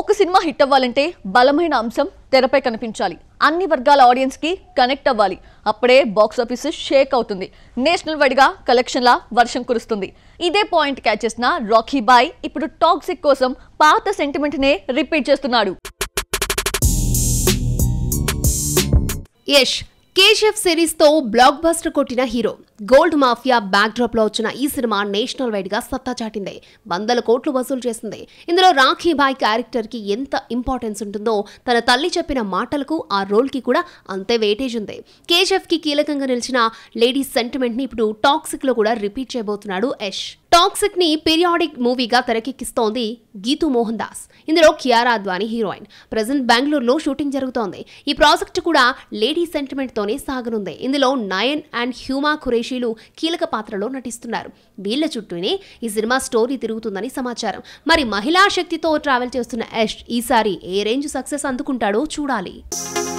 ఒక cinema hit అవ్వాలంటే బలమైన అంశం తెరపై కనిపించాలి అన్ని వర్గాల ఆడియన్స్ కి కనెక్ట్ అవ్వాలి అప్పుడే బాక్స్ ఆఫీస్ షేక్ అవుతుంది నేషనల్ వైడ్ గా కలెక్షన్ల వర్షం కురుస్తుంది ఇదే పాయింట్ క్యాచ్ చేసిన రాకీ బాయ్ ఇప్పుడు టాక్సిక్ కోసం పాత సెంటిమెంట్ నే రిపీట్ చేస్తున్నాడు యష్ కేజీఎఫ్ సిరీస్ తో బ్లాక్ బస్టర్ కొట్టిన hero gold mafia backdrop లో వచ్చిన ఈ సినిమా నేషనల్ వైడ్ గా సత్తా చాటింది వందల కోట్లు వసూలు చేసింది ఇందులో రాఖీ బాయ్ క్యారెక్టర్ కి ఎంత ఇంపార్టెన్స్ ఉంటుందో తన తల్లి చెప్పిన మాటలకు ఆ రోల్ కి కూడా అంతే వెయిటేజ్ ఉంది కేజీఎఫ్ కి కీలకంగా నిలిచిన లేడీ సెంటిమెంట్ ని ఇప్పుడు టాక్సిక్ లో కూడా రిపీట్ చేయబోతున్నాడు యష్ టాక్సిక్ ని పీరియాడిక్ మూవీగా తెరకెక్కిస్తోంది గీతు మోహన్ దాస్ ఇందులో కియారా అద్వానీ హీరోయిన్ ప్రజెంట్ బెంగళూరులో షూటింగ్ జరుగుతోంది ఈ ప్రాజెక్ట్ కూడా లేడీ సెంటిమెంట్ తోనే సాగనుంది ఇందులో నయన్ అండ్ హ్యూమా ఖురేషీలు కీలక పాత్రలో నటిస్తున్నారు వీళ్ళ చుట్టూనే ఈ సినిమా స్టోరీ తిరుగుతుందని సమాచారం మరి మహిళా శక్తితో ట్రావెల్ చేస్తున్న యష్ ఈసారి ఏ రేంజ్ సక్సెస్ అందుకుంటాడో చూడాలి